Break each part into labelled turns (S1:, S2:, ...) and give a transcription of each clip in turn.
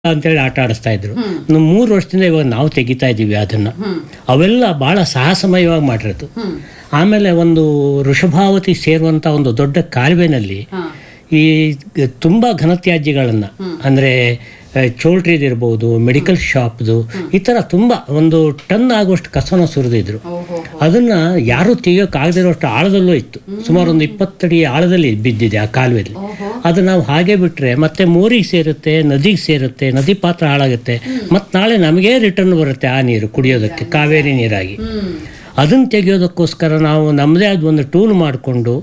S1: ಅಂತೇಳಿ ಆಟ ಆಡಿಸ್ತಾ ಇದ್ರು ಇನ್ನು ಮೂರು ವರ್ಷದಿಂದ ಇವಾಗ ನಾವು ತೆಗಿತಾ ಇದ್ದೀವಿ ಅದನ್ನ ಅವೆಲ್ಲ ಬಹಳ ಸಾಹಸಮಯವಾಗಿ ಮಾಡಿರೋದು ಆಮೇಲೆ ಒಂದು ವೃಷಭಾವತಿ ಸೇರುವಂತ ಒಂದು ದೊಡ್ಡ ಕಾಲುವೆನಲ್ಲಿ ಈ ಗ- ತುಂಬಾ ಘನತ್ಯಾಜ್ಯಗಳನ್ನ ಅಂದ್ರೆ ಚೋಲ್ಟ್ರಿದಿರ್ಬೋದು ಮೆಡಿಕಲ್ ಶಾಪ್ದು ಈ ತರ ತುಂಬಾ ಒಂದು ಟನ್ ಆಗುವಷ್ಟು ಕಸನ ಸುರಿದಿದ್ರು ಅದನ್ನ ಯಾರು ತೆಗಿಯೋಕ್ಕಾಗದಿರೋಷ್ಟು ಆಳದಲ್ಲೂ ಇತ್ತು ಸುಮಾರು ಒಂದು ಇಪ್ಪತ್ತಡಿ ಆಳದಲ್ಲಿ ಬಿದ್ದಿದೆ ಆ ಕಾಲುವೆಯಲ್ಲಿ ಅದು ನಾವು ಹಾಗೆ ಬಿಟ್ರೆ ಮತ್ತೆ ಮೋರಿಗೆ ಸೇರುತ್ತೆ ನದಿಗೆ ಸೇರುತ್ತೆ ನದಿ ಪಾತ್ರ ಹಾಳಾಗುತ್ತೆ ಮತ್ತೆ ನಾಳೆ ನಮಗೇ ರಿಟರ್ನ್ ಬರುತ್ತೆ ಆ ನೀರು ಕುಡಿಯೋದಕ್ಕೆ ಕಾವೇರಿ ನೀರಾಗಿ ಅದನ್ನ ತೆಗೆಯೋದಕ್ಕೋಸ್ಕರ ನಾವು ನಮ್ಮದೇ ಆದ ಒಂದು ಟೂಲ್ ಮಾಡಿಕೊಂಡು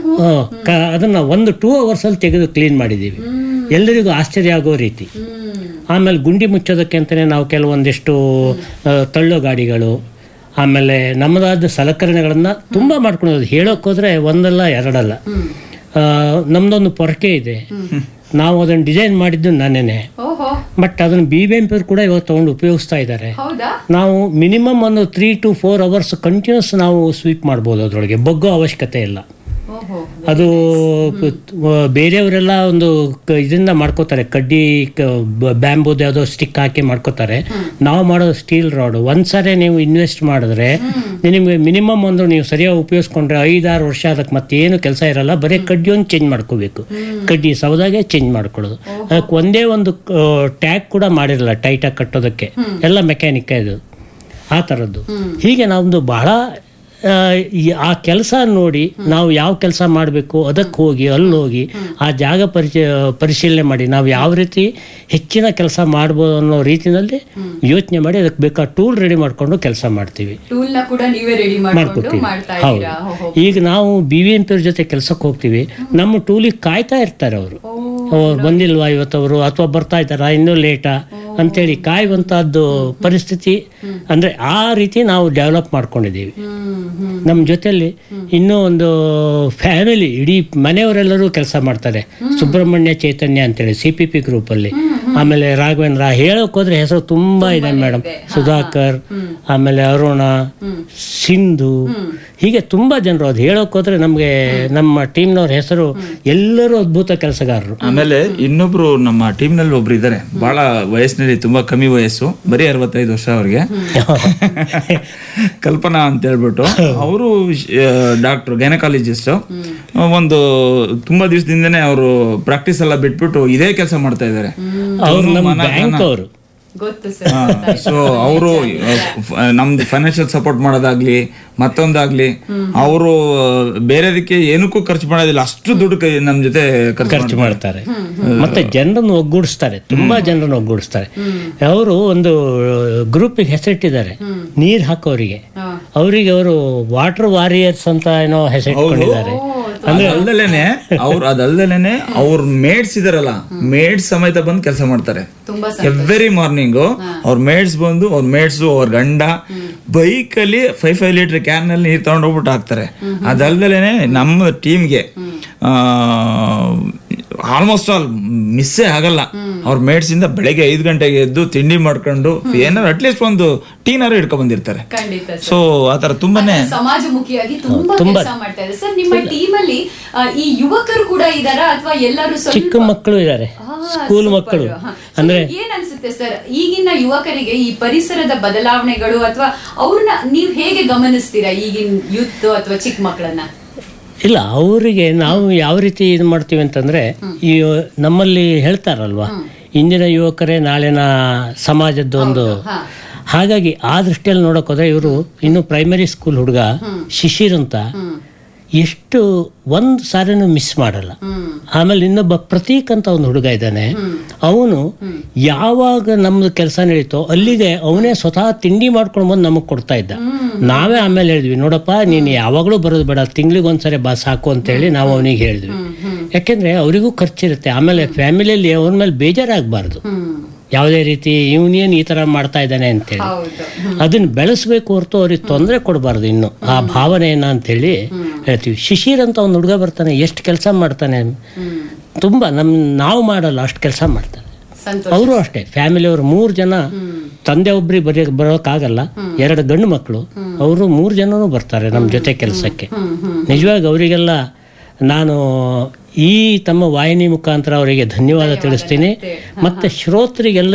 S1: ಅದನ್ನ ಒಂದು ಟೂ ಅವರ್ಸಲ್ಲಿ ತೆಗೆದು ಕ್ಲೀನ್ ಮಾಡಿದ್ದೀವಿ ಎಲ್ಲರಿಗೂ ಆಶ್ಚರ್ಯ ಆಗೋ ರೀತಿ ಆಮೇಲೆ ಗುಂಡಿ ಮುಚ್ಚೋದಕ್ಕೆ ಅಂತಲೇ ನಾವು ಕೆಲವೊಂದಿಷ್ಟು ಆ, ತಳ್ಳೋ ಗಾಡಿಗಳು ಆಮೇಲೆ ನಮ್ಮದಾದ ಸಲಕರಣೆಗಳನ್ನು ತುಂಬ ಮಾಡ್ಕೊಳ್ಳೋದು ಹೇಳೋಕ್ಕೋದ್ರೆ ಒಂದಲ್ಲ ಎರಡಲ್ಲ ಆ, ನಮ್ದೊಂದು ಪೊರಕೆ ಇದೆ ನಾವು ಅದನ್ನು ಡಿಸೈನ್ ಮಾಡಿದ್ದು ನಾನೇನೆ
S2: ಓಹೋ
S1: ಬಟ್ ಅದನ್ನು ಬಿ ಬಿ ಎಂ ಪಿ ಕೂಡ ಇವಾಗ ತೊಗೊಂಡು ಉಪಯೋಗಿಸ್ತಾ ಇದ್ದಾರೆ
S2: ಹೌದಾ
S1: ನಾವು ಮಿನಿಮಮ್ ಒಂದು three to four hours continuous ನಾವು ಸ್ವೀಪ್ ಮಾಡ್ಬೋದು ಅದರೊಳಗೆ ಬಗ್ಗೋ ಅವಶ್ಯಕತೆ ಇಲ್ಲ
S2: ಓಹೋ
S1: ಅದು ಪ- ಬೇರೆಯವರೆಲ್ಲ ಒಂದು ಕ- ಇದರಿಂದ ಮಾಡ್ಕೋತಾರೆ ಕಡ್ಡಿ ಬ್ಯಾಂಬೂದ್ ಯಾವುದೋ ಸ್ಟಿಕ್ ಹಾಕಿ ಮಾಡ್ಕೋತಾರೆ ನಾವು ಮಾಡೋದು ಸ್ಟೀಲ್ ರಾಡ್ ಒಂದ್ಸರಿ ನೀವು ಇನ್ವೆಸ್ಟ್ ಮಾಡಿದ್ರೆ ನಿಮಗೆ ಮಿನಿಮಮ್ ಒಂದು ನೀವು ಸರಿಯಾಗಿ ಉಪಯೋಗಿಸ್ಕೊಂಡ್ರೆ ಐದಾರು ವರ್ಷ ಅದಕ್ಕೆ ಮತ್ತೇನು ಕೆಲಸ ಇರಲ್ಲ ಬರೀ ಕಡ್ಡಿ ಒಂದು ಚೇಂಜ್ ಮಾಡ್ಕೋಬೇಕು ಕಡ್ಡಿ ಸೌದಾಗೆ ಚೇಂಜ್ ಮಾಡ್ಕೊಳ್ಳೋದು ಅದಕ್ಕೆ ಒಂದೇ ಒಂದು ಟ್ಯಾಗ್ ಕೂಡ ಮಾಡಿರಲ್ಲ ಟೈಟಾಗಿ ಕಟ್ಟೋದಕ್ಕೆ ಎಲ್ಲ ಮೆಕ್ಯಾನಿಕ್ ಇದು ಆ ಥರದ್ದು ಹೀಗೆ ನಾವೊಂದು ಬಹಳ ಆ, ಈ- ಆ ಕೆಲಸ ನೋಡಿ ನಾವು ಯಾವ ಕೆಲಸ ಮಾಡಬೇಕು ಅದಕ್ಕೆ ಹೋಗಿ ಅಲ್ಲಿ ಹೋಗಿ ಆ ಜಾಗ ಪರಿಚಯ ಪರಿಶೀಲನೆ ಮಾಡಿ ನಾವು ಯಾವ ರೀತಿ ಹೆಚ್ಚಿನ ಕೆಲಸ ಮಾಡ್ಬೋದು ಅನ್ನೋ ರೀತಿನಲ್ಲಿ ಯೋಚನೆ ಮಾಡಿ ಅದಕ್ಕೆ ಬೇಕಾದ ಟೂಲ್ ರೆಡಿ ಮಾಡ್ಕೊಂಡು ಕೆಲಸ ಮಾಡ್ತೀವಿ
S2: ಟೂಲ್ ನ ಕೂಡ ನೀವೇ ರೆಡಿ ಮಾಡ್ಕೊಂಡು
S1: ಮಾಡ್ಕೊಡ್ತೀವಿ
S2: ಮಾಡ್ತಾ
S1: ಹೌದು
S2: ಇದ್ದೀರಾ ಓಹೋ
S1: ಈಗ ನಾವು ಬಿ ವಿ ಎಂ ಪಿ ಜೊತೆ ಕೆಲಸಕ್ಕೆ ಹೋಗ್ತೀವಿ ನಮ್ಮ ಟೂಲಿಗೆ ಕಾಯ್ತಾ ಇರ್ತಾರೆ ಅವರು ಅವ್ರು ಬಂದಿಲ್ವಾ ಇವತ್ತವರು ಅಥವಾ ಬರ್ತಾ ಇದ್ದಾರಾ ಇನ್ನೂ ಲೇಟಾ ಅಂತೇಳಿ ಕಾಯುವಂತಹದ್ದು ಪರಿಸ್ಥಿತಿ ಅಂದ್ರೆ ಆ ರೀತಿ ನಾವು ಡೆವಲಪ್ ಮಾಡ್ಕೊಂಡಿದ್ದೀವಿ
S2: ಹ್ಮ್ ಹ್ಮ್
S1: ನಮ್ಮ ಜೊತೆಲಿ ಇನ್ನೂ ಒಂದು ಫ್ಯಾಮಿಲಿ ಇಡೀ ಮನೆಯವರೆಲ್ಲರೂ ಕೆಲಸ ಮಾಡ್ತಾರೆ ಸುಬ್ರಹ್ಮಣ್ಯ ಚೈತನ್ಯ ಅಂತೇಳಿ ಸಿ ಪಿ ಪಿ ಗ್ರೂಪಲ್ಲಿ ಆಮೇಲೆ ರಾಘವೇಂದ್ರ ಹೇಳೋಕ್ ಹೋದ್ರೆ ಹೆಸರು ತುಂಬಾ ಇದೆ ಮೇಡಮ್ ಸುಧಾಕರ್ ಆಮೇಲೆ ಅರುಣ ಸಿಂಧು ಹೀಗೆ ತುಂಬಾ ಜನರು ಅದು ಹೇಳೋಕ್ ಹೋದ್ರೆ ನಮಗೆ ನಮ್ಮ ಟೀಮ್ನವ್ರ ಹೆಸರು ಎಲ್ಲರೂ ಅದ್ಭುತ ಕೆಲಸಗಾರರು
S3: ಆಮೇಲೆ ಇನ್ನೊಬ್ರು ನಮ್ಮ ಟೀಮ್ ನಲ್ಲಿ ಒಬ್ರು ಇದ್ದಾರೆ ಬಹಳ ವಯಸ್ಸಿನಲ್ಲಿ ತುಂಬಾ ಕಮ್ಮಿ ವಯಸ್ಸು ಬರೀ ಅರವತ್ತೈದು ವರ್ಷ ಅವ್ರಿಗೆ ಕಲ್ಪನಾ ಅಂತ ಹೇಳ್ಬಿಟ್ಟು ಅವರು ಡಾಕ್ಟರ್ ಗೈನಕಾಲಜಿಸ್ಟ್ ಒಂದು ತುಂಬಾ ದಿವಸದಿಂದನೇ ಅವರು ಪ್ರಾಕ್ಟೀಸ್ ಎಲ್ಲ ಬಿಟ್ಬಿಟ್ಟು ಇದೇ ಕೆಲಸ ಮಾಡ್ತಾ ಇದ್ದಾರೆ
S1: ಅವ್ರು ನಮ್ಮ ಬ್ಯಾಂಕ್ ಅವರು
S2: ಗೊತ್ತು ಸರ್
S3: ಸೊ ಅವರು ನಮ್ದು ಫೈನಾನ್ಷಿಯಲ್ ಸಪೋರ್ಟ್ ಮಾಡೋದಾಗ್ಲಿ ಮತ್ತೊಂದಾಗ್ಲಿ ಅವರು ಬೇರೆದಕ್ಕೆ ಏನಕ್ಕೂ ಖರ್ಚು ಮಾಡೋದಿಲ್ಲ ಅಷ್ಟು ದುಡ್ಡು ಕೈ ನಮ್ ಜೊತೆ ಖರ್ಚು
S1: ಖರ್ಚು ಮಾಡ್ತಾರೆ ಮತ್ತೆ ಜನರನ್ನು ಒಗ್ಗೂಡಿಸ್ತಾರೆ ತುಂಬಾ ಜನರನ್ನು ಒಗ್ಗೂಡಿಸ್ತಾರೆ ಅವರು ಒಂದು ಗ್ರೂಪಿಗೆ ಹೆಸರಿಟ್ಟಿದ್ದಾರೆ ನೀರ್ ಹಾಕೋರಿಗೆ ಅವರಿಗೆ ಅವರು ವಾಟರ್ ವಾರಿಯರ್ಸ್ ಅಂತ ಏನೋ ಹೆಸರಿಟ್ಕೊಂಡಿದ್ದಾರೆ
S3: ಅದಲ್ದಲೇನೆ ಅವ್ರು ಅದಲ್ದಲೇನೆ ಅವ್ರ ಮೇಡ್ಸ್ ಇದಾರಲ್ಲ ಮೇಡ್ಸ್ ಸಮೇತ ಬಂದು ಕೆಲಸ ಮಾಡ್ತಾರೆ
S2: ತುಂಬಾ
S3: ಎವ್ರಿ ಮಾರ್ನಿಂಗು ಅವ್ರ ಮೇಡ್ಸ್ ಬಂದು ಅವ್ರ ಮೇಡ್ಸ್ ಅವ್ರ ಗಂಡ ಬೈಕ್ ಅಲ್ಲಿ ಫೈವ್ ಫೈವ್ ಲೀಟರ್ ಕ್ಯಾನ್ ನಲ್ಲಿ ನೀರ್ ತಗೊಂಡು ಹೋಗ್ಬಿಟ್ಟು ಹಾಕ್ತಾರೆ ಅದಲ್ದಲೇನೆ ನಮ್ಮ ಟೀಮ್ಗೆ ಆಲ್ಮೋಸ್ಟ್ ಆಲ್ ಮಿಸ್ಸೇ ಆಗಲ್ಲ ಅವ್ರ ಮೇಡ್ಸ್ ಇಂದ ಬೆಳಗ್ಗೆ ಐದು ಗಂಟೆಗೆ ಎದ್ದು ತಿಂಡಿ ಮಾಡ್ಕೊಂಡು ಏನಾದ್ರು ಅಟ್ಲೀಸ್ಟ್ ಒಂದು ಟೀನಾರು ಇಟ್ಕೊಂಡ್ ಬಂದಿರ್ತಾರೆ
S2: ಖಂಡಿತ ಸರ್
S3: ಸೊ ಆತರ ತುಂಬಾನೇ
S2: ಸಮಾಜಮುಖಿಯಾಗಿ ತುಂಬಾ ಕೆಲಸ ಮಾಡ್ತಾ ಇದ್ದಾರೆ ಸರ್ ನಿಮ್ಮ ಟೀಮ್ ಅಲ್ಲಿ ಆ, ಈ ಯುವಕರು ಕೂಡ ಇದಾರಾ ಅಥವಾ ಎಲ್ಲರೂ ಸ್ವಲ್ಪ
S1: ಚಿಕ್ಕ ಮಕ್ಕಳು ಇದ್ದಾರೆ
S2: ಆ,
S1: ಸ್ಕೂಲ್
S2: super.
S1: ಮಕ್ಕಳು
S2: ಹಾ. So,
S1: ಅಂದ್ರೆ
S2: ಏನ್ ಅನ್ಸುತ್ತೆ ಸರ್ ಈಗಿನ ಯುವಕರಿಗೆ ಈ ಪರಿಸರದ ಬದಲಾವಣೆಗಳು ಅಥವಾ ಅವ್ರನ್ನ ನೀವ್ ಹೇಗೆ ಗಮನಿಸ್ತೀರಾ ಈಗಿನ ಯೂತ್ ಅಥವಾ ಚಿಕ್ಕ ಮಕ್ಕಳನ್ನ
S1: ಇಲ್ಲ ಅವರಿಗೆ ನಾವು ಯಾವ ರೀತಿ ಇದು ಮಾಡ್ತೀವಿ ಅಂತಂದ್ರೆ ಈ ನಮ್ಮಲ್ಲಿ ಹೇಳ್ತಾರಲ್ವಾ ಇಂದಿನ ಯುವಕರೇ ನಾಳಿನ ಸಮಾಜದ ಒಂದು ಹಾಗಾಗಿ ಆ ದೃಷ್ಟಿಯಲ್ಲಿ ನೋಡಕ್ ಹೋದ್ರೆ ಇವರು ಇನ್ನು ಪ್ರೈಮರಿ ಸ್ಕೂಲ್ ಹುಡುಗ ಶಿಶಿರ್ ಅಂತ ಎಷ್ಟು ಒಂದು ಸಾರಿನೂ ಮಿಸ್ ಮಾಡಲ್ಲ ಆಮೇಲೆ ಇನ್ನೊಬ್ಬ ಪ್ರತೀಕ್ ಅಂತ ಒಂದು ಹುಡುಗ ಇದ್ದಾನೆ ಅವನು ಯಾವಾಗ ನಮ್ದು ಕೆಲಸ ನಡೀತೋ ಅಲ್ಲಿಗೆ ಅವನೇ ಸ್ವತಃ ತಿಂಡಿ ಮಾಡ್ಕೊಂಡು ಬಂದು ನಮಗ್ ಕೊಡ್ತಾ ಇದ್ದ ನಾವೇ ಆಮೇಲೆ ಹೇಳಿದ್ವಿ ನೋಡಪ್ಪ ನೀನು ಯಾವಾಗಲೂ ಬರೋದು ಬೇಡ ತಿಂಗ್ಳಿಗೆ ಒಂದ್ಸರಿ ಬಾ ಸಾಕು ಅಂತೇಳಿ ನಾವು ಅವನಿಗೆ ಹೇಳಿದ್ವಿ ಯಾಕೆಂದ್ರೆ ಅವರಿಗೂ ಖರ್ಚಿರುತ್ತೆ ಆಮೇಲೆ ಫ್ಯಾಮಿಲಿಯಲ್ಲಿ ಅವನ ಮೇಲೆ ಬೇಜಾರಾಗಬಾರ್ದು ಯಾವುದೇ ರೀತಿ ಇವನೇನು ಈ ತರ ಮಾಡ್ತಾ ಇದ್ದಾನೆ ಅಂತೇಳಿ
S2: ಹೌದು
S1: ಅದನ್ನ ಬೆಳೆಸ್ಬೇಕು ಹೊರತು ಅವ್ರಿಗೆ ತೊಂದರೆ ಕೊಡಬಾರ್ದು ಇನ್ನು ಆ ಭಾವನೆಯನ್ನ ಅಂತೇಳಿ ಹೇಳ್ತೀವಿ ಶಿಶಿರ್ ಅಂತ ಒಂದು ಹುಡುಗ ಬರ್ತಾನೆ ಎಷ್ಟು ಕೆಲಸ ಮಾಡ್ತಾನೆ ತುಂಬಾ ನಮ್ ನಾವು ಮಾಡಲ್ಲ ಅಷ್ಟು ಕೆಲಸ ಮಾಡ್ತಾನೆ
S2: ಸಂತೋಷ
S1: ಅವರು ಅಷ್ಟೇ ಫ್ಯಾಮಿಲಿಯವರು ಮೂರು ಜನ ತಂದೆ ಒಬ್ರಿಗೆ ಬರೀ ಬರೋಕ್ಕಾಗಲ್ಲ ಎರಡು ಗಂಡು ಮಕ್ಕಳು ಅವರು ಮೂರು ಜನನೂ ಬರ್ತಾರೆ ನಮ್ಮ ಜೊತೆ ಕೆಲಸಕ್ಕೆ ನಿಜವಾಗಿ ಅವರಿಗೆಲ್ಲ ನಾನು ಈ ತಮ್ಮ ವಾಹಿನಿ ಮುಖಾಂತರ ಅವರಿಗೆ ಧನ್ಯವಾದ ತಿಳಿಸ್ತೀನಿ ಮತ್ತೆ ಶ್ರೋತರಿಗೆಲ್ಲ